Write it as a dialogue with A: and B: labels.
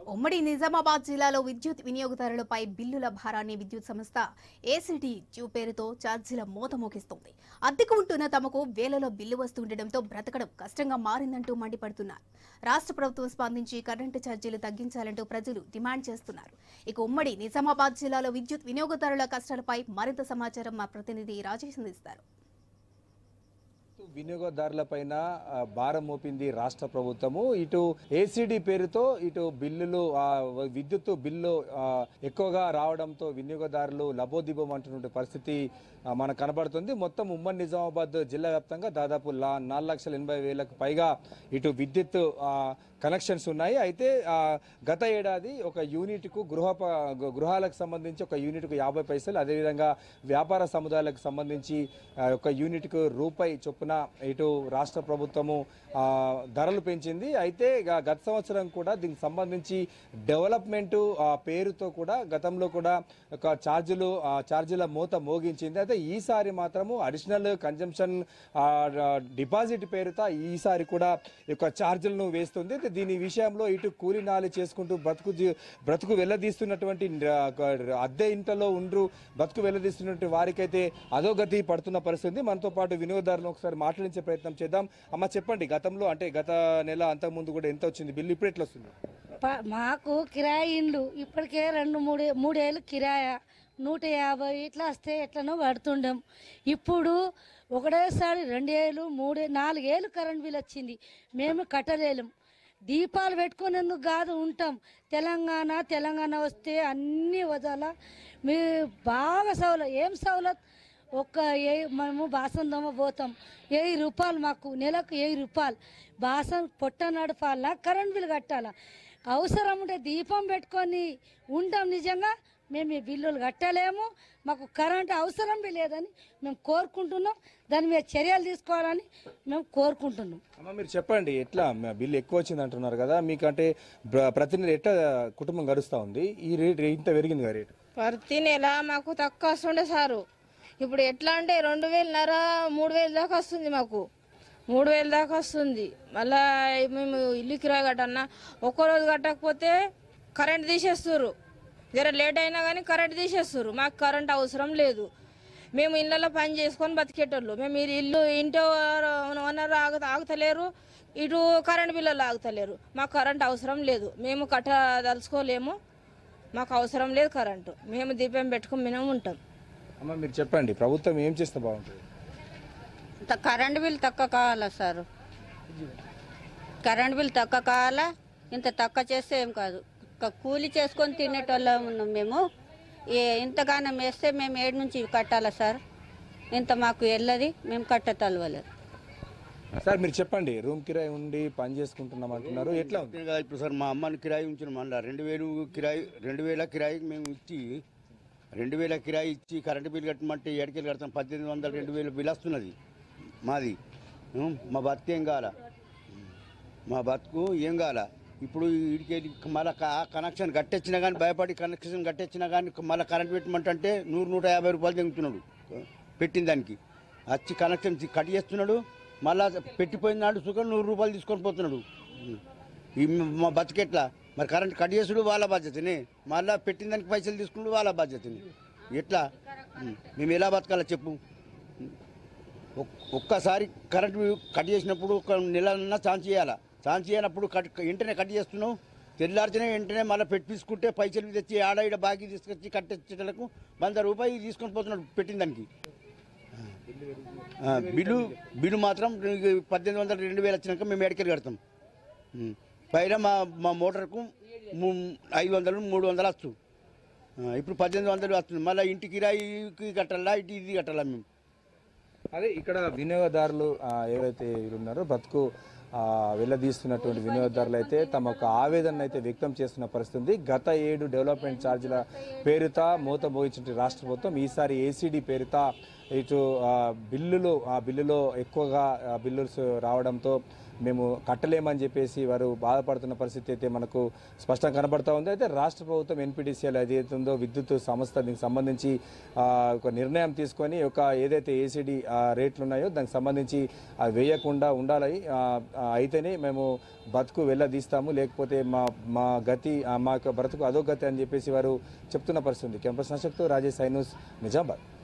A: ఉమ్మడి నిజామాబాద్ జిల్లాలో విద్యుత్ వినియోగదారులపై బిల్లుల భారాన్ని విద్యుత్ సంస్థ ఏసీటీ చ్యూ పేరుతో ఛార్జీల మోత మోగిస్తోంది అద్దెకు ఉంటున్న తమకు వేలలో బిల్లు వస్తుండటంతో బ్రతకడం కష్టంగా మారిందంటూ మండిపడుతున్నారు రాష్ట్ర ప్రభుత్వం స్పందించి కరెంటు ఛార్జీలు తగ్గించాలంటూ ప్రజలు డిమాండ్ చేస్తున్నారు ఇక ఉమ్మడి నిజామాబాద్ జిల్లాలో విద్యుత్ వినియోగదారుల కష్టాలపై మరింత సమాచారం మా ప్రతినిధి రాజేష్ అందిస్తారు
B: వినియోగదారులపైన ఆ, భారం మోపింది రాష్ట్ర ప్రభుత్వము ఇటు ఏసీడీ పేరుతో ఇటు బిల్లులు ఆ, విద్యుత్ బిల్లు ఆ, ఎక్కువగా రావడంతో వినియోగదారులు లబోదిబం అంటున్న పరిస్థితి ఆ, మనకు కనబడుతుంది మొత్తం ఉమ్మడి నిజామాబాద్ జిల్లా వ్యాప్తంగా దాదాపు లా నాలుగు లక్షల ఎనభై వేలకు పైగా ఇటు విద్యుత్ ఆ, కనెక్షన్స్ ఉన్నాయి అయితే ఆ, గత ఏడాది ఒక యూనిట్కు గృహ ప- గృహాలకు సంబంధించి ఒక యూనిట్కు యాభై పైసలు అదేవిధంగా వ్యాపార సముదాయాలకు సంబంధించి ఆ, ఒక యూనిట్కు రూపాయి చొప్పున ఇటు రాష్ట్ర ప్రభుత్వము ఆ, ధరలు పెంచింది అయితే గ- గత సంవత్సరం కూడా దీనికి సంబంధించి డెవలప్మెంట్ ఆ, పేరుతో కూడా గతంలో కూడా ఒక ఛార్జీలు ఆ, ఛార్జీల మూత మోగించింది అయితే ఈసారి మాత్రము అడిషనల్ కన్జంప్షన్ డిపాజిట్ పేరుతో ఈసారి కూడా ఈ యొక్క ఛార్జీలను వేస్తుంది అయితే దీని విషయంలో ఇటు కూలి నాలి చేసుకుంటూ బ్రతుకు జీ- బ్రతుకు వెళ్ళదీస్తున్నటువంటి ఆ, గ- అద్దె ఇంట్లో ఉండ్రు బ్రతుకు వెళ్ళదీస్తున్నటువంటి వారికైతే అధోగతి పడుతున్న పరిస్థితి ఉంది. మనతో పాటు వినియోగదారులను ఒకసారి మాట్లాడించే ప్రయత్నం చేద్దాం అమ్మ చెప్పండి గతంలో అంటే గత నెల అంతకుముందు కూడా ఎంత వచ్చింది బిల్లు ఇప్పుడు ఎట్లా వస్తుంది
C: ప- మాకు కిరాయి ఇండ్లు ఇప్పటికే రెండు మూడు మూడేళ్ళు కిరాయా నూట యాభై ఇట్లా వస్తే ఎట్లనో పడుతుండం ఇప్పుడు ఒకటేసారి రెండేళ్ళు మూడే నాలుగేళ్ళు కరెంట్ బిల్ వచ్చింది మేము కట్టలేము దీపాలు పెట్టుకునేందుకు కాదు ఉంటాం తెలంగాణ తెలంగాణ వస్తే అన్నీ వదల మీ బాగా సౌలత్ ఏం సౌలత్ ఒక్క ఏ మనము బాసం దమ్మ పోతాం వెయ్యి రూపాయలు మాకు నెలకు వెయ్యి రూపాయలు బాసం పొట్ట నడపాలా కరెంట్ బిల్ కట్టాలా అవసరం ఉంటే దీపం పెట్టుకొని ఉంటాం నిజంగా మేము ఈ బిల్లులు కట్టలేము మాకు కరెంట్ అవసరం బి లేదని మేము కోరుకుంటున్నాం దాని మీద చర్యలు తీసుకోవాలని మేము కోరుకుంటున్నాం
B: అమ్మ మీరు చెప్పండి ఎట్లా మ- బిల్లు ఎక్కువ వచ్చింది అంటున్నారు కదా మీకంటే బ్ర- ప్రతి నెల ఎట్లా కుటుంబం గడుస్తూ ఉంది ఈ రేట్ ఇంత పెరిగింది కదా రేటు
D: ప్రతి నెల మాకు తక్కువ వస్తుండే సారు ఇప్పుడు ఎట్లా అంటే రెండు వేలన్నర మూడు వేలు దాకా వస్తుంది మాకు మూడు వేలు దాకా వస్తుంది మళ్ళా మేము ఇల్లు కిరాయి కట్టన్నా ఒక్క రోజు కట్టకపోతే కరెంట్ తీసేస్తారు జర లేట్ అయినా కానీ కరెంట్ తీసేస్తారు మాకు కరెంట్ అవసరం లేదు మేము ఇళ్ళలో పని చేసుకొని బతికేటోళ్ళు మేము ఈ ఇల్లు ఇంటి ఓనర్ ఆగు ఆగుతలేరు ఇటు కరెంట్ బిల్లులు ఆగుతలేరు మాకు కరెంట్ అవసరం లేదు మేము కట్టదలుచుకోలేము మాకు అవసరం లేదు కరెంటు మేము దీపం పెట్టుకుని మేము ఉంటాం
B: అమ్మ మీరు చెప్పండి ప్రభుత్వం ఏం చేస్తే బాగుంటుంది
E: త- కరెంట్ బిల్ తక్కువ కావాలా సార్ కరెంట్ బిల్ తక్కువ కావాలా ఇంత తక్కువ చేస్తే ఏం కాదు క- కూలి చేసుకొని తినేటోళ్ళం ఉన్నాం మేము ఏ ఇంతగానం వేస్తే మేము ఏడు నుంచి కట్టాలా సార్ ఇంత మాకు వెళ్ళది మేము కట్టతలవలేదు
B: సార్ మీరు చెప్పండి రూమ్ కిరాయి ఉండి పని చేసుకుంటున్నాం అంటున్నారు ఎట్లా ఉంది
F: కదా ఇప్పుడు సార్ మా అమ్మని కిరాయి ఉంచిన మళ్ళా రెండు వేలు కిరాయి రెండు వేల కిరాయి మేము ఇచ్చి రెండు వేల కిరాయి ఇచ్చి కరెంటు బిల్ కట్టమంటే ఏడుకెళ్ళి కడతాం పద్దెనిమిది వందలు రెండు వేలు బిల్ వస్తున్నది మాది ఉం, మా బతుకు ఏం కావాలా మా బతుకు ఏం కావాలా ఇప్పుడు వీడికెళ్ళి మళ్ళీ కనెక్షన్ కట్టొచ్చినా కానీ భయపడి కనెక్షన్ కట్టొచ్చినా కానీ మళ్ళీ కరెంట్ పెట్టమంటే నూరు నూట యాభై రూపాయలు తెంగుతున్నాడు పెట్టిన దానికి వచ్చి కనెక్షన్ కట్ చేస్తున్నాడు మళ్ళా పెట్టిపోయిన నాడు సుఖం నూరు రూపాయలు తీసుకొని పోతున్నాడు ఈ మా బతికెట్లా మరి కరెంట్ కట్ చేసుడు వాళ్ళ బాధ్యతనే మళ్ళా పెట్టిన దానికి పైసలు తీసుకున్నాడు వాళ్ళ బాధ్యతని ఎట్లా ఉం. మేము ఎలా బతకాలో చెప్పు ఒక్- ఒక్కసారి కరెంట్ కట్ చేసినప్పుడు ఒక నెలన్నా ఛాన్స్ చేయాలా ఛాన్స్ చేయనప్పుడు కట్ వెంటనే కట్ చేస్తున్నావు తెల్లార్చనే వెంటనే మళ్ళీ పెట్టి తీసుకుంటే పైసలు తెచ్చి ఆడ ఈడ బాకీ తీసుకొచ్చి కట్టేసేటలకు వంద రూపాయలు తీసుకొని పోతున్నాడు పెట్టిన దానికి ఆ, బిల్లు బిల్లు మాత్రం పద్దెనిమిది వందల రెండు వేలు వచ్చినాక మేము ఎడకెళ్ళి కడతాం ఉం. పైన మా మా మోటార్కు ము- ఐదు వందలు మూడు వందలు వచ్చు ఆ, ఇప్పుడు పద్దెనిమిది వందలు వస్తుంది మళ్ళీ ఇంటి కిరాయికి కట్టాలా ఇటు ఇది కట్టాలా మేము
B: అదే ఇక్కడ వినియోగదారులు ఆ, ఎవరైతే ఉన్నారో బ్రతుకు ఆ, వెళ్ళదీస్తున్నటువంటి వినియోగదారులు అయితే తమ యొక్క ఆవేదన అయితే వ్యక్తం చేస్తున్న పరిస్థితి ఉంది. గత ఏడు డెవలప్మెంట్ ఛార్జీల పేరుత మూత మోగించిన రాష్ట్ర ప్రభుత్వం ఈసారి ఏసీడీ పేరుత ఇటు ఆ, బిల్లులు ఆ బిల్లులో ఎక్కువగా ఆ, బిల్లులు రావడంతో మేము కట్టలేమని చెప్పేసి వారు బాధపడుతున్న పరిస్థితి అయితే మనకు స్పష్టంగా కనబడతా ఉంది అయితే రాష్ట్ర ప్రభుత్వం ఎన్పిడిసిఎల్ ఏదైతే ఉందో విద్యుత్ సంస్థ దీనికి సంబంధించి ఆ, ఒక నిర్ణయం తీసుకొని ఒక ఏదైతే ఏసీడీ రేట్లు ఉన్నాయో దానికి సంబంధించి అవి వేయకుండా ఉండాలి ఆ, ఆ, అయితేనే మేము బతుకు వెళ్ళదీస్తాము లేకపోతే మా మా గతి ఆ, మా యొక్క బ్రతుకు అదో గతి అని చెప్పేసి వారు చెప్తున్న పరిస్థితి ఉంది కెంపస్ నశక్తో రాజేష్ సైనూస్ నిజామాబాద్